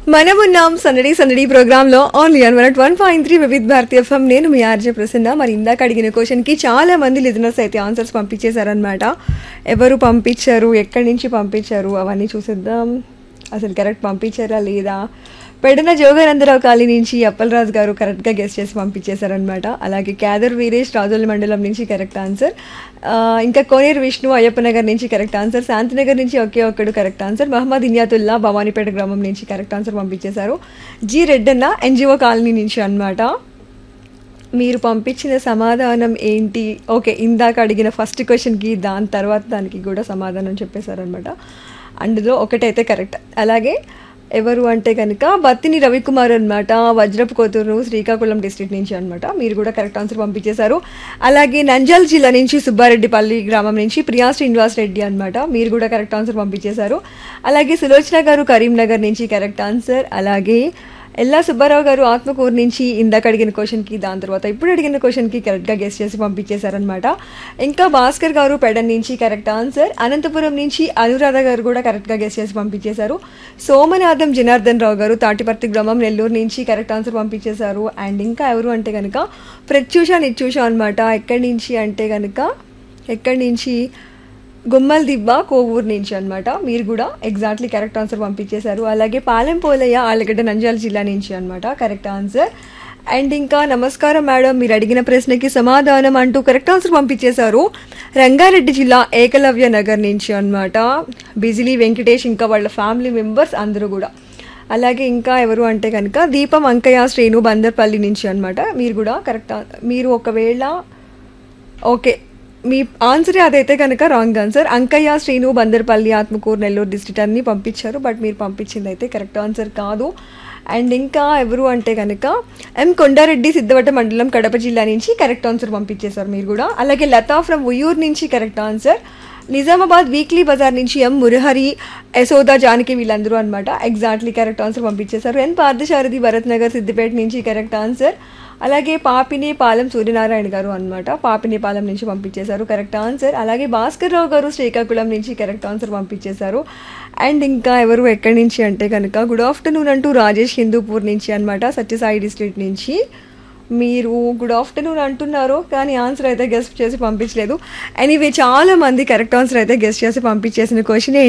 మనమున్నాం సందడి సందడి ప్రోగ్రామ్ లో only one one one point three Vividh Bharati FM నేను మీ ఆర్జే ప్రసన్న మరి ఇందాక అడిగిన క్వశ్చన్ కి చాలా మంది లిజనర్స్ అయితే ఆన్సర్స్ పంపించేశారనమాట ఎవరు పంపించారు ఎక్కడి నుంచి పంపించారు అవన్నీ చూసేద్దాం అసలు కరెక్ట్ పంపించారా లేదా పెడన జోగానందరావు కాలనీ నుంచి అప్పలరాజు గారు కరెక్ట్గా గెస్ట్ చేసి పంపించేశారనమాట అలాగే క్యాదర్ వీరేష్ రాజోల్ మండలం నుంచి కరెక్ట్ ఆన్సర్ ఆ, ఇంకా కోనేరు విష్ణు అయ్యప్ప నగర్ నుంచి కరెక్ట్ ఆన్సర్ శాంతినగర్ నుంచి ఒకే ఒక్కడు కరెక్ట్ ఆన్సర్ మహమ్మద్ ఇనియాతుల్లా భవానీపేట గ్రామం నుంచి కరెక్ట్ ఆన్సర్ పంపించేశారు జి రెడ్డన్న ఎన్జిఓ కాలనీ నుంచి అన్నమాట మీరు పంపించిన సమాధానం ఏంటి ఓకే ఇందాక అడిగిన ఫస్ట్ క్వశ్చన్కి దాని తర్వాత దానికి కూడా సమాధానం చెప్పేశారనమాట అందులో ఒకటైతే కరెక్ట్ అలాగే ఎవరు అంటే కనుక బత్తిని రవికుమార్ అనమాట వజ్రపు కోతూరు శ్రీకాకుళం డిస్ట్రిక్ట్ నుంచి అనమాట మీరు కూడా కరెక్ట్ ఆన్సర్ పంపించేశారు అలాగే నంజాల్ జిల్లా నుంచి సుబ్బారెడ్డిపల్లి గ్రామం నుంచి ప్రియా శ్రీనివాస్ రెడ్డి అనమాట మీరు కూడా కరెక్ట్ ఆన్సర్ పంపించేశారు అలాగే సులోచన గారు కరీంనగర్ నుంచి కరెక్ట్ ఆన్సర్ అలాగే ఎల్లా సుబ్బారావు గారు ఆత్మకూరు నుంచి ఇందాక అడిగిన క్వశ్చన్కి దాని తర్వాత ఇప్పుడు అడిగిన క్వశ్చన్కి కరెక్ట్గా గెస్ట్ చేసి పంపించేశారనమాట ఇంకా భాస్కర్ గారు పెడన్ నుంచి కరెక్ట్ ఆన్సర్ అనంతపురం నుంచి అనురాధ గారు కూడా కరెక్ట్గా గెస్ట్ చేసి పంపించేశారు సోమనాథం జనార్దన్ రావు గారు తాటిపర్తి గ్రామం నెల్లూరు నుంచి కరెక్ట్ ఆన్సర్ పంపించేశారు అండ్ ఇంకా ఎవరు అంటే కనుక ప్రత్యూష నిత్యూష అనమాట ఎక్కడి నుంచి అంటే కనుక ఎక్కడి నుంచి గుమ్మల్ దిబ్బ కోవూరు నుంచి అన్నమాట మీరు కూడా ఎగ్జాక్ట్లీ కరెక్ట్ ఆన్సర్ పంపించేశారు అలాగే పాలెం పోలయ్య ఆలగడ్డ నంద్యాల జిల్లా నుంచి అన్నమాట కరెక్ట్ ఆన్సర్ అండ్ ఇంకా నమస్కారం మేడం మీరు అడిగిన ప్రశ్నకి సమాధానం అంటూ కరెక్ట్ ఆన్సర్ పంపించేశారు రంగారెడ్డి జిల్లా ఏకలవ్య నగర్ నుంచి అన్నమాట బిజిలీ వెంకటేష్ ఇంకా వాళ్ళ ఫ్యామిలీ మెంబర్స్ అందరూ కూడా అలాగే ఇంకా ఎవరు అంటే కనుక దీపం అంకయ్య శ్రేణు బందర్పల్లి నుంచి అన్నమాట మీరు కూడా కరెక్ట్ మీరు ఒకవేళ ఓకే మీ ఆన్సర్ అదైతే కనుక wrong answer Ankaiah Srinu Bandarpalli Atmakur Nellore district అన్ని పంపించారు బట్ మీరు పంపించింది అయితే కరెక్ట్ ఆన్సర్ కాదు అండ్ ఇంకా ఎవరు అంటే కనుక ఎం కొండారెడ్డి సిద్ధవట మండలం కడప జిల్లా నుంచి కరెక్ట్ ఆన్సర్ పంపించేశారు మీరు కూడా అలాగే లతా ఫ్రమ్ ఉయ్యూరు నుంచి correct answer Nizamabad weekly bazaar నుంచి ఎం మురహరి యశోద జానకి వీళ్ళందరూ అనమాట ఎగ్జాక్ట్లీ కరెక్ట్ ఆన్సర్ పంపించేశారు ఎన్ పార్థసారథి భరత్ నగర్ సిద్దిపేట నుంచి కరెక్ట్ ఆన్సర్ అలాగే పాపిని పాలెం సూర్యనారాయణ గారు అనమాట పాపిని పాలెం నుంచి పంపించేశారు కరెక్ట్ ఆన్సర్ అలాగే భాస్కర్ రావు గారు శ్రీకాకుళం నుంచి కరెక్ట్ ఆన్సర్ పంపించేశారు అండ్ ఇంకా ఎవరు ఎక్కడి నుంచి అంటే కనుక గుడ్ ఆఫ్టర్నూన్ అంటూ రాజేష్ హిందూపూర్ నుంచి అనమాట సత్యసాయి డిస్ట్రిక్ట్ నుంచి మీరు గుడ్ ఆఫ్టర్నూన్ అంటున్నారు కానీ ఆన్సర్ అయితే గెస్ట్ చేసి పంపించలేదు ఎనీవే చాలా మంది కరెక్ట్ ఆన్సర్ అయితే గెస్ట్ చేసి పంపించేసిన క్వశ్చన్